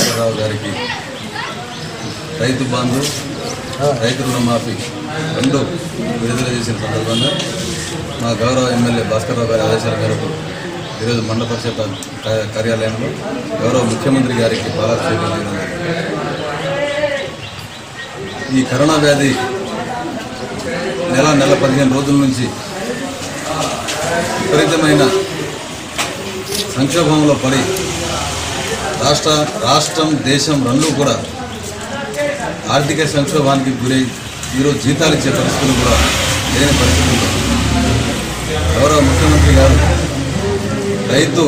భాస్కరరావు గారికి రైతు బంధు రైతు రుణమాఫీ రెండు విడుదల చేసిన సందర్భంగా మా గౌరవ ఎమ్మెల్యే భాస్కరరావు గారి ఆదేశాల మేరకు ఈరోజు మండల పరిషత్ కా- కార్యాలయంలో గౌరవ ముఖ్యమంత్రి గారికి పాలాభిషేకం చేయడం జరిగింది. ఈ కరోనా వ్యాధి నెల నెల పదిహేను రోజుల నుంచి విపరీతమైన సంక్షోభంలో పడి రాష్ట్ర రాష్ట్రం దేశం రెండు కూడా ఆర్థిక సంక్షోభానికి గురై ఈరోజు జీతాలు ఇచ్చే పరిస్థితులు కూడా లేని పరిస్థితుల్లో గౌరవ ముఖ్యమంత్రి గారు రైతు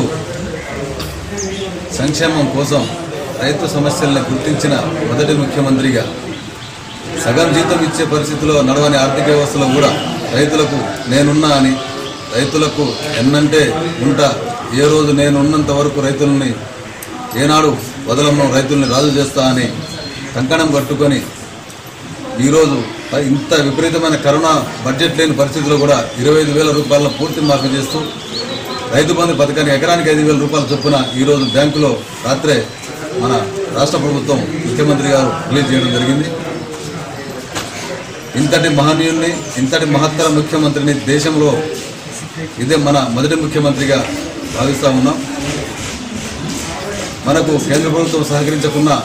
సంక్షేమం కోసం రైతు సమస్యలను గుర్తించిన మొదటి ముఖ్యమంత్రిగా సగం జీతం ఇచ్చే పరిస్థితిలో నడవని ఆర్థిక వ్యవస్థలో కూడా రైతులకు నేనున్నా అని రైతులకు ఎన్నంటే ఉంటా ఏ రోజు నేను ఉన్నంత వరకు రైతుల్ని ఏనాడు వదలను రైతుల్ని రాజు చేస్తా అని కంకణం కట్టుకొని ఈరోజు ఇంత విపరీతమైన కరోనా బడ్జెట్ లేని పరిస్థితిలో కూడా ఇరవై ఐదు వేల రూపాయల పూర్తి మార్పు చేస్తూ రైతు బంధు పథకాన్ని ఎకరానికి ఐదు వేల రూపాయల చొప్పున ఈరోజు బ్యాంకులో రాత్రే మన రాష్ట్ర ప్రభుత్వం ముఖ్యమంత్రి గారు రిలీజ్ చేయడం జరిగింది ఇంతటి మహనీయుల్ని ఇంతటి మహత్తర ముఖ్యమంత్రిని దేశంలో ఇదే మన మొదటి ముఖ్యమంత్రిగా భావిస్తూ ఉన్నాం మనకు కేంద్ర ప్రభుత్వం సహకరించకున్నా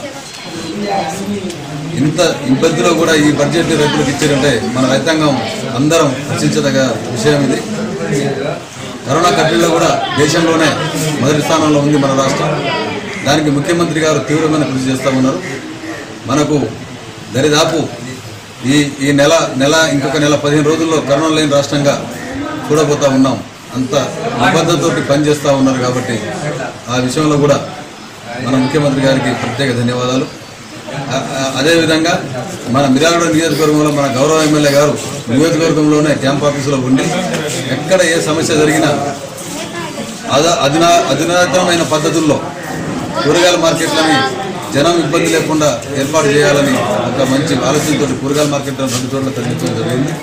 ఇంత ఇబ్బందిలో కూడా ఈ బడ్జెట్ రైతులకు ఇచ్చారంటే మన రైతాంగం అందరం హర్షించదగ విషయం ఇది కరోనా కట్టడిలో కూడా దేశంలోనే మొదటి స్థానంలో ఉంది మన రాష్ట్రం దానికి ముఖ్యమంత్రి గారు తీవ్రమైన కృషి చేస్తూ ఉన్నారు మనకు దరిదాపు ఈ ఈ నెల నెల ఇంకొక నెల పదిహేను రోజుల్లో కరోనా లేని రాష్ట్రంగా చూడబోతా ఉన్నాం అంత నిబద్ధతతోటి పనిచేస్తూ ఉన్నారు కాబట్టి ఆ విషయంలో కూడా మన ముఖ్యమంత్రి గారికి ప్రత్యేక ధన్యవాదాలు ఆ- ఆ- అదేవిధంగా మన మిర్యాలగూడ నియోజకవర్గంలో మన గౌరవ ఎమ్మెల్యే గారు నియోజకవర్గంలోనే క్యాంప్ ఆఫీసులో ఉండి ఎక్కడ ఏ సమస్య జరిగినా అద అధునా అధునాతనమైన పద్ధతుల్లో కూరగాయల మార్కెట్లని జనం ఇబ్బంది లేకుండా ఏర్పాటు చేయాలని ఒక మంచి ఆలోచనతో కూరగాయల మార్కెట్లను రెండు చోట్ల తగ్గించడం జరిగింది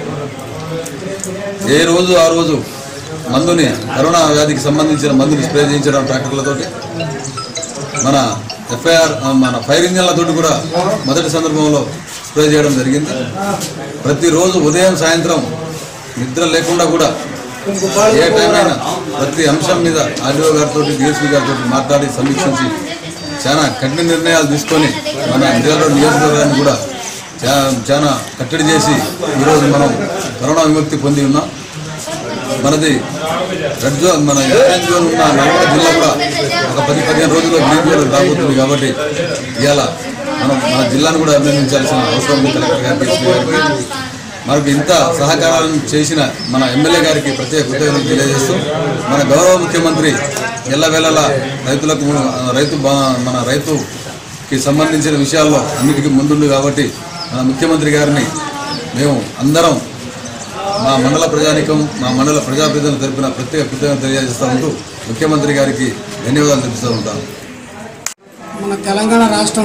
ఏ రోజు ఆ రోజు మందుని కరోనా వ్యాధికి సంబంధించిన మందుని స్ప్రే చేయించడం ట్రాక్టర్లతోటి మన ఎఫ్ఐఆర్ మన ఫైర్ ఇంజన్లతోటి కూడా మొదటి సందర్భంలో స్ప్రే చేయడం జరిగింది ప్రతిరోజు ఉదయం సాయంత్రం నిద్ర లేకుండా కూడా ఏ టైం అయినా ప్రతి అంశం మీద ఆర్డీఓ గారితో డిఎస్పీ గారితో మాట్లాడి సమీక్షించి చాలా కఠిన నిర్ణయాలు తీసుకొని మన ఇండియాలో నియోజకవర్గాన్ని కూడా చా- చాలా కట్టడి చేసి ఈరోజు మనం కరోనా విముక్తి పొంది ఉన్నాం మనది రెడ్ జోన్ మన ఆరెంజ్ జోన్ ఉన్న నల్గొండ జిల్లా కూడా ఒక పది పదిహేను రోజుల్లో గ్రీన్ జోన్ రాబోతుంది కాబట్టి ఇవాళ మనం మన జిల్లాను కూడా అభినందించాల్సిన అవసరం ఉంది కలెక్టర్ గారికి ఎస్పీ గారికి మనకు ఇంత సహకారాలను చేసిన మన ఎమ్మెల్యే గారికి ప్రత్యేక కృతజ్ఞతలు తెలియజేస్తూ మన గౌరవ ముఖ్యమంత్రి ఎల్లవేళలా రైతులకు రైతు బా- మన రైతుకి సంబంధించిన విషయాల్లో అన్నిటికీ ముందుండు కాబట్టి మన ముఖ్యమంత్రి గారిని మేము అందరం మా మండల ప్రజానికం మా మండల ప్రజాప్రతినిధుల తరపున ప్రత్యేక కృతజ్ఞత తెలియజేస్తూ ఉంటూ ముఖ్యమంత్రి గారికి ధన్యవాదాలు తెలుపుతూ ఉంటాను మన తెలంగాణ రాష్ట్రం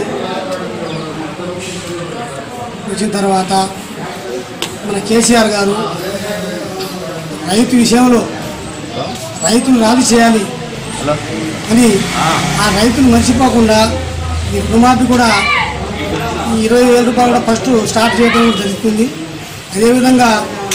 వచ్చిన తర్వాత మన కేసీఆర్ గారు రైతు విషయంలో రైతును రాజు చేయాలి అని ఆ రైతును మర్చిపోకుండా ఈ రుణమాఫీ కూడా ఈ ఇరవై వేల రూపాయలు కూడా ఫస్ట్ స్టార్ట్ చేయడం జరుగుతుంది అదేవిధంగా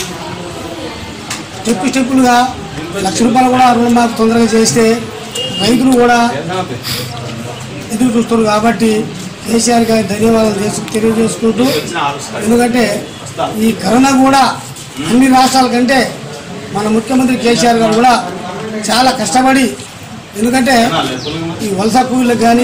స్టెప్ స్టెప్పులుగా లక్ష రూపాయలు కూడా రుణమాఫీ తొందరగా చేస్తే రైతులు కూడా ఎదురు చూస్తున్నారు కాబట్టి కేసీఆర్ గారికి ధన్యవాదాలు చేసు తెలియజేసుకుంటూ ఎందుకంటే ఈ కరోనా కూడా అన్ని రాష్ట్రాల కంటే మన ముఖ్యమంత్రి కేసీఆర్ గారు కూడా చాలా కష్టపడి ఎందుకంటే ఈ వలస కూలీలకు కానీ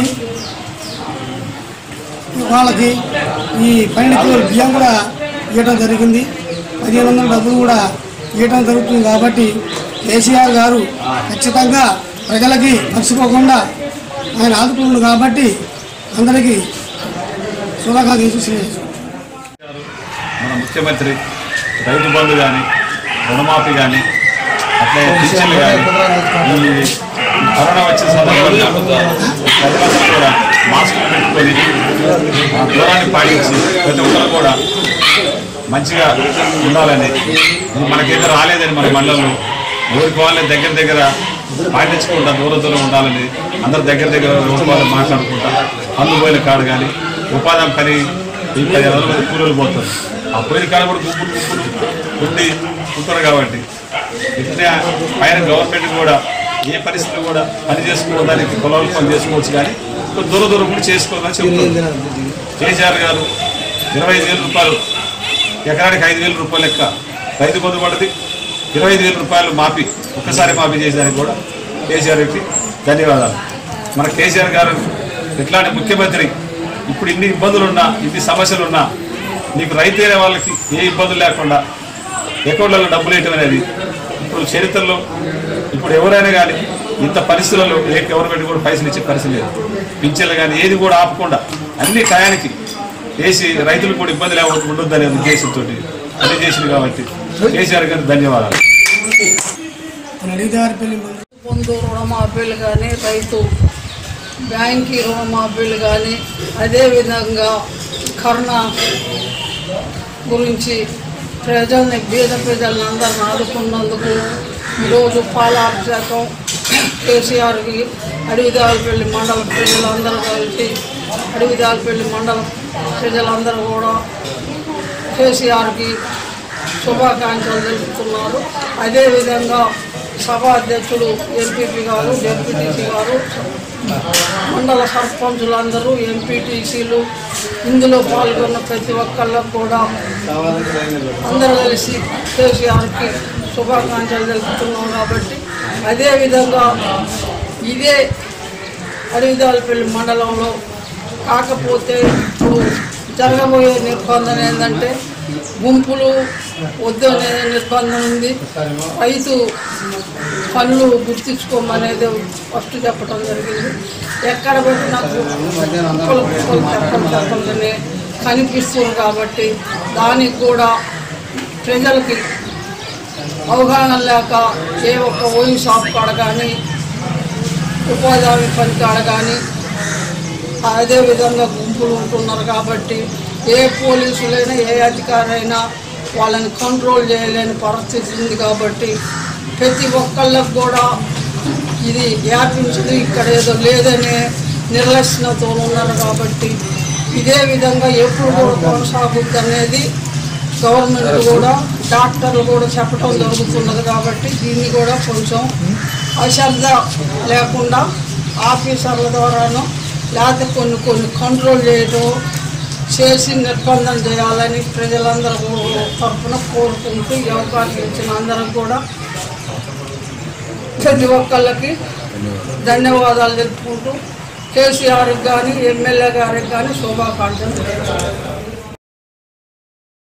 వాళ్ళకి ఈ పన్నెండు కిలోల బియ్యం కూడా ఇవ్వడం జరిగింది పదిహేను వందల డబ్బులు కూడా ఇవ్వడం జరుగుతుంది కాబట్టి కేసీఆర్ గారు ఖచ్చితంగా ప్రజలకి మర్చిపోకుండా ఆయన ఆదుకున్నాడు కాబట్టి అందరికీ శుభాకాంక్షలు తెలియజేస్తున్నాను. మన ముఖ్యమంత్రి రైతు బంధు కానీ రుణమాఫీ కానీ అట్లే పింఛన్లు కానీ ఈ కరోనా వచ్చిన సందర్భంగా ప్రజలందరూ కూడా మాస్కులు పెట్టుకొని ఆ దూరాన్ని పాటించి ప్రతి ఒక్కరు కూడా మంచిగా ఉండాలని మనకైతే రాలేదని మన మండలంలో ఊరికి వాళ్ళే దగ్గర దగ్గర పాటించకుండా దూరం దూరం ఉండాలని అందరు దగ్గర దగ్గర ఊరికి వాళ్ళు మాట్లాడుకుంటా పనులు పోయిన కాడు కానీ ఉపాధి పని ఈ పది వందల మంది కూలీలు పోతారు ఆ పోయిన కాడ కూడా గుంపులు గుంపులు ఉండి ఉంటారు కాబట్టి ఇట్లా పైన గవర్నమెంట్ కూడా ఏ పరిస్థితులు కూడా పని చేసుకోవడానికి పొలాలు పని చేసుకోవచ్చు కానీ కొంచెం దూరం దూరం కూడా చేసుకోవాలని చెప్తున్నారు కేసీఆర్ గారు ఇరవై ఐదు వేల రూపాయలు ఎకరానికి ఐదు వేల రూపాయలు లెక్క రైతు బంధు పడ్డది ఇరవై ఐదు వేల రూపాయలు మాఫీ ఒక్కసారి మాఫీ చేసేదానికి కూడా కేసీఆర్కి ధన్యవాదాలు మన కేసీఆర్ గారు ఇట్లాంటి ముఖ్యమంత్రి ఇప్పుడు ఇన్ని ఇబ్బందులు ఉన్నా ఇన్ని సమస్యలు ఉన్నా నీకు రైతు అయిన వాళ్ళకి ఏ ఇబ్బందులు లేకుండా అకౌంట్లలో డబ్బులు వేయటం అనేది ఇప్పుడు చరిత్రలో ఇప్పుడు ఎవరైనా కానీ ఇంత పరిస్థితులలో ఏ గవర్నమెంట్ కూడా పైసలు ఇచ్చే పరిస్థితి లేదు పింఛన్లు కానీ ఏది కూడా ఆపకుండా అన్ని టయానికి వేసి రైతులకు కూడా ఇబ్బంది లేకుండా ఉండొద్దనే ఉద్దేశంతో అన్ని చేసింది కాబట్టి కేసీఆర్ గారికి ధన్యవాదాలు నడిదారిపల్లి మండలం పొందు రుణమాఫీలు కానీ రైతు బ్యాంకి రుణమాఫీలు కానీ అదేవిధంగా కరోనా గురించి ప్రజల్ని బీద ప్రజలను అందరిని ఆదుకున్నందుకు ఈరోజు పాలాభిషేకం కేసీఆర్కి అడవిదాలపల్లి మండల ప్రజలందరూ కలిసి అడవిదాలపల్లి మండల ప్రజలందరూ కూడా కేసీఆర్కి శుభాకాంక్షలు తెలుపుతున్నారు అదేవిధంగా సభా అధ్యక్షుడు ఎంపీపీ గారు డెప్యూటీసీ గారు మండల సర్పంచులందరూ ఎంపీటీసీలు ఇందులో పాల్గొన్న ప్రతి ఒక్కళ్ళకు కూడా అందరూ కలిసి కేసీఆర్కి శుభాకాంక్షలు తెలుపుతున్నాం కాబట్టి అదేవిధంగా ఇదే అడవిదాలపల్లి మండలంలో కాకపోతే ఇప్పుడు జరగబోయే నిర్బంధం ఏంటంటే గుంపులు వద్దు అనే నిర్బంధం ఉంది రైతు పనులు గుర్తించుకోమనేది ఫస్ట్ చెప్పడం జరిగింది ఎక్కడ పెట్టినా కుక్కలు కుక్కలు చెప్పలు చెప్పలుగానే కనిపిస్తుంది కాబట్టి దానికి కూడా ప్రజలకి అవగాహన లేక ఏ ఒక్క ఓయిన్ షాప్ కాడ కానీ ఉపాధి హామీ పని కాడ కానీ అదే విధంగా గుంపులు ఉంటున్నారు కాబట్టి ఏ పోలీసులైనా ఏ అధికారైనా వాళ్ళని కంట్రోల్ చేయలేని పరిస్థితి ఉంది కాబట్టి ప్రతి ఒక్కళ్ళకు కూడా ఇది వ్యాపించదు ఇక్కడ ఏదో లేదనే నిర్లక్ష్యంతో ఉన్నారు కాబట్టి ఇదే విధంగా ఎప్పుడు కూడా కొనసాగుద్ది అనేది గవర్నమెంట్ కూడా డాక్టర్లు కూడా చెప్పడం జరుగుతున్నది కాబట్టి దీన్ని కూడా కొంచెం అశ్రద్ధ లేకుండా ఆఫీసర్ల ద్వారాను లేకపోతే కొన్ని కొన్ని కంట్రోల్ చేయటం చేసి నిర్బంధం చేయాలని ప్రజలందరూ తరఫున కోరుకుంటూ ఈ అవకాశం ఇచ్చిన అందరం కూడా ప్రతి ఒక్కళ్ళకి ధన్యవాదాలు తెలుపుకుంటూ కేసీఆర్కి కానీ ఎమ్మెల్యే గారికి కానీ శుభాకాంక్షలు తెలుపుతున్నాను.